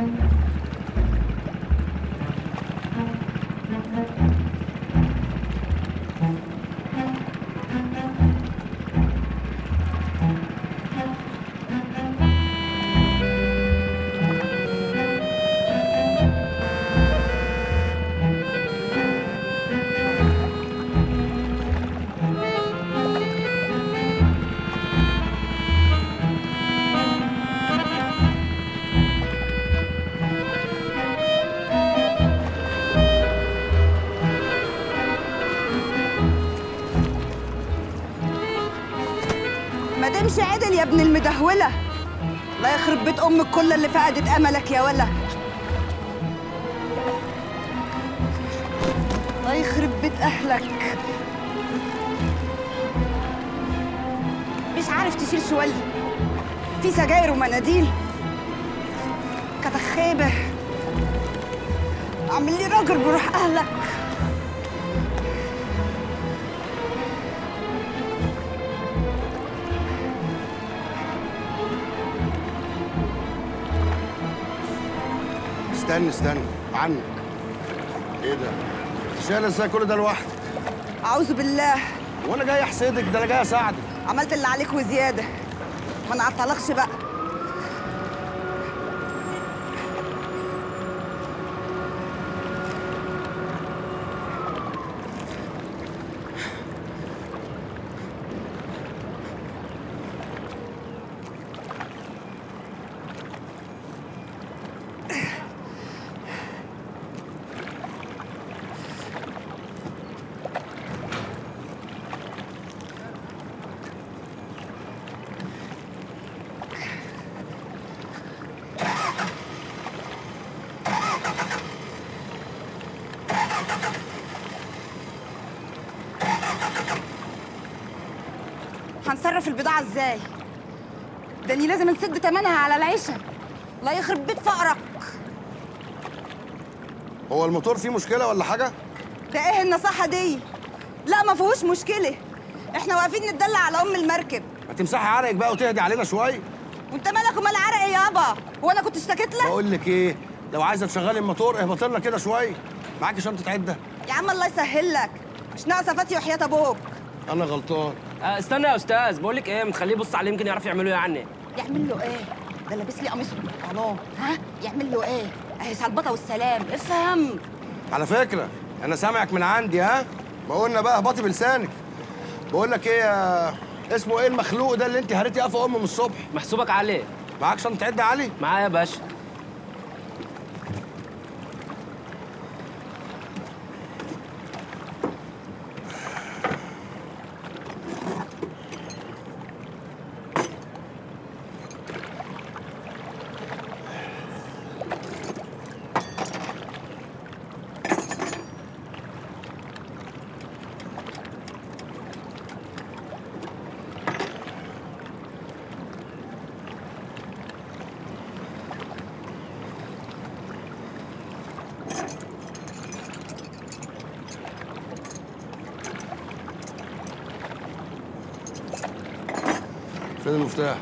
ما تمشي عدل يا ابن المدهولة الله يخرب بيت أمك كل اللي فقدت أملك يا ولا الله يخرب بيت أهلك مش عارف تشيل شوال في سجاير ومناديل كتخيبة اعمل لي راجل بروح أهلك استنى استنى عنك ايه ده؟ شايل ازاي كل ده لوحدك؟ أعوذ بالله وانا جاي احسدك ده انا جاي اساعدك عملت اللي عليك وزيادة ما نعطلكش بقى هنصرف البضاعة ازاي؟ ده اني لازم نسد تمنها على العيشة الله يخرب بيت فقرك هو الموتور فيه مشكله ولا حاجه؟ ده ايه النصيحة دي؟ لا ما فيهوش مشكلة احنا واقفين نتدلع على ام المركب ما تمسحي عرقك بقى وتهدي علينا شويه وانت مالك ومال عرق يابا هو انا كنت اشتكيت لك؟ بقول لك ايه لو عايزه تشغلي الموتور اهبط لنا كده شويه معاكي شنطه عده يا عم الله يسهل لك مش ناقصة فاتي وحياة ابوك انا غلطان آه، استنى يا استاذ بقول لك ايه متخليه يبص عليه يمكن يعرف يعملوا ايه عني يعمل له ايه؟ ده لابس لي قميص وبنطلون ها؟ يعمل له ايه؟ اهي سلبطة والسلام افهم على فكره انا سامعك من عندي ها ما قلنا بقى اهبطي بلسانك بقول لك ايه يا اسمه ايه المخلوق ده اللي انت هريتي قفا امه من الصبح محسوبك عليه معاك شنطه عده يا علي معايا يا باشا فين المفتاح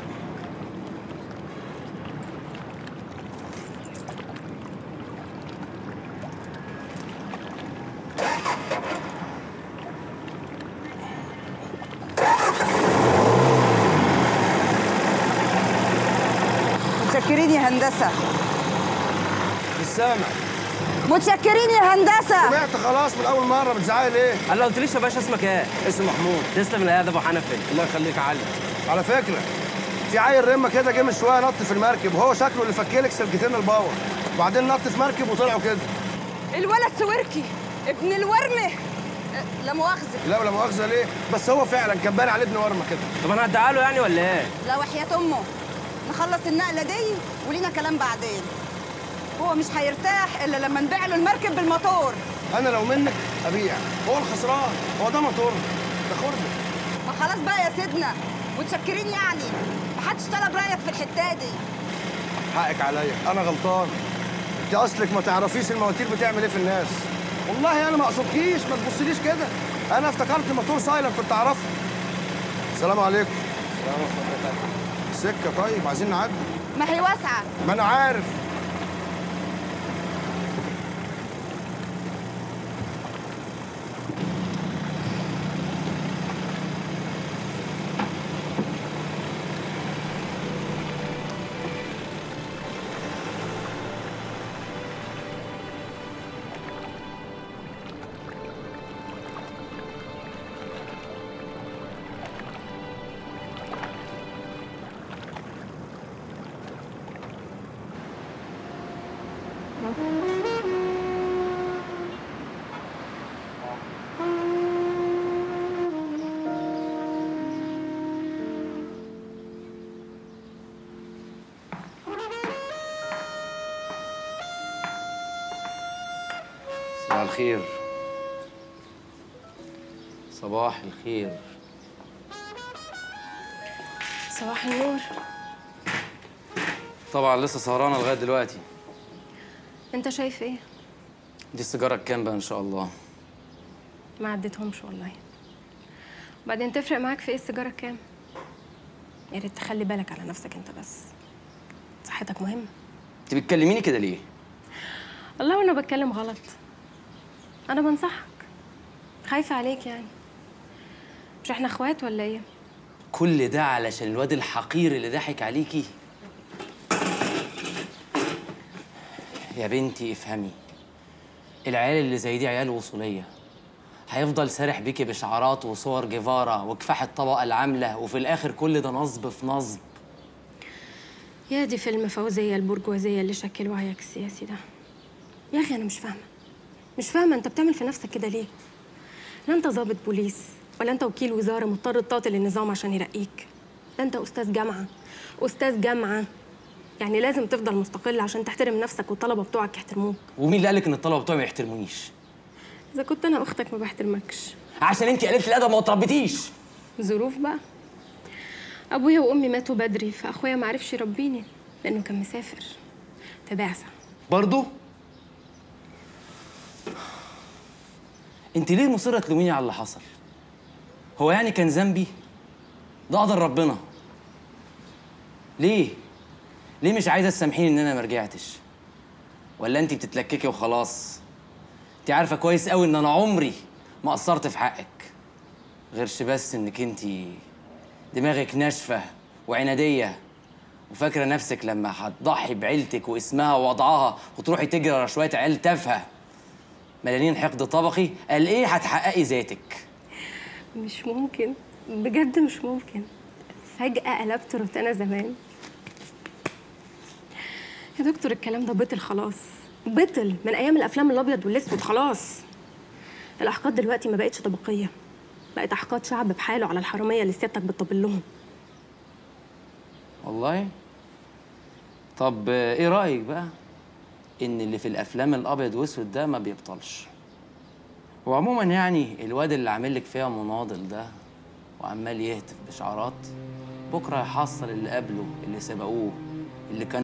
متشكرين يا هندسة مش سامع متشكرين يا هندسة سمعت خلاص من اول مره بتزعقي ليه قال له قلتليش يا باشا اسمك ايه اسمي محمود تسلم الهدى ابو حنفي الله يخليك يا علي على فكره في عيل رمه كده جه من شويه نط في المركب وهو شكله اللي فكلك سلكتين الباور وبعدين نط في مركب وطلعوا كده الولد سويركي ابن الورمة أه، لا مؤاخذة لا ولا مؤاخذه ليه بس هو فعلا كان باين عليه ابن ورمه كده طب انا هديها له يعني ولا ايه لا وحياة أمه نخلص النقلة دي ولينا كلام بعدين هو مش هيرتاح إلا لما نبيع له المركب بالموتور انا لو منك ابيع هو الخسران هو ده موتور ده خرده ما خلاص بقى يا سيدنا متشكرين يعني محدش طلب رأيك في الحتة دي حقك عليا انا غلطان انت اصلك ما تعرفيش المواتير بتعمل ايه في الناس والله انا ما اقصدكيش ما تبصليش كده انا افتكرت موتور سايلنت كنت اعرفه السلام عليكم السلام ورحمه الله سكه طيب عايزين نعدي ما هي واسعة ما انا عارف صباح الخير صباح الخير صباح النور طبعا لسه سهرانه لغايه دلوقتي انت شايف ايه دي السيجاره الكام بقى ان شاء الله ما عديتهمش والله وبعدين تفرق معاك في ايه السيجاره كام يا ريت تخلي بالك على نفسك انت بس صحتك مهمه انت بتكلميني كده ليه والله وانا بتكلم غلط انا بنصحك خايفه عليك يعني مش احنا اخوات ولا ايه كل ده علشان الواد الحقير اللي ضحك عليكي يا بنتي افهمي العيال اللي زي دي عيال وصوليه هيفضل سارح بيكي بشعارات وصور جيفارا وكفاح الطبقه العامله وفي الاخر كل ده نصب في نصب يا دي فيلم فوزيه البرجوازيه اللي شكل وعيك السياسي ده يا اخي انا مش فاهمه مش فاهمه انت بتعمل في نفسك كده ليه لا انت ضابط بوليس ولا انت وكيل وزاره مضطر تطاطل النظام عشان يرقيك لا انت استاذ جامعه استاذ جامعه يعني لازم تفضل مستقل عشان تحترم نفسك والطلبه بتوعك يحترموك ومين اللي قالك ان الطلبه بتوعي ما يحترمونيش اذا كنت انا اختك ما بحترمكش عشان انت قليله الادب ما تربيتيش ظروف بقى ابويا وامي ماتوا بدري فاخويا ما عرفش يربيني لانه كان مسافر في بعثه برضو انت ليه مصره تلوميني على اللي حصل هو يعني كان ذنبي ده قدر ربنا ليه ليه مش عايزه تسامحيني ان انا ما رجعتش ولا انت بتتلككي وخلاص انت عارفه كويس قوي ان انا عمري ما قصرت في حقك غيرش بس انك انت دماغك ناشفه وعناديه وفاكره نفسك لما هتضحي بعيلتك واسمها ووضعها وتروحي تجري ورا شويه عيال تافهه مليانين حقد طبقي قال ايه هتحققي ذاتك مش ممكن بجد مش ممكن فجأة قلبت روتانا زمان يا دكتور الكلام ده بطل خلاص بطل من أيام الأفلام الأبيض والأسود خلاص الأحقاد دلوقتي ما بقتش طبقية بقت أحقاد شعب بحاله على الحرامية اللي سيادتك بتطبل لهم والله طب آه، ايه رايك بقى ان اللي في الافلام الابيض واسود ده ما بيبطلش وعموما يعني الواد اللي عامل لك فيها مناضل ده وعمال يهتف بشعارات بكره هيحصل اللي قبله اللي سبقوه اللي كان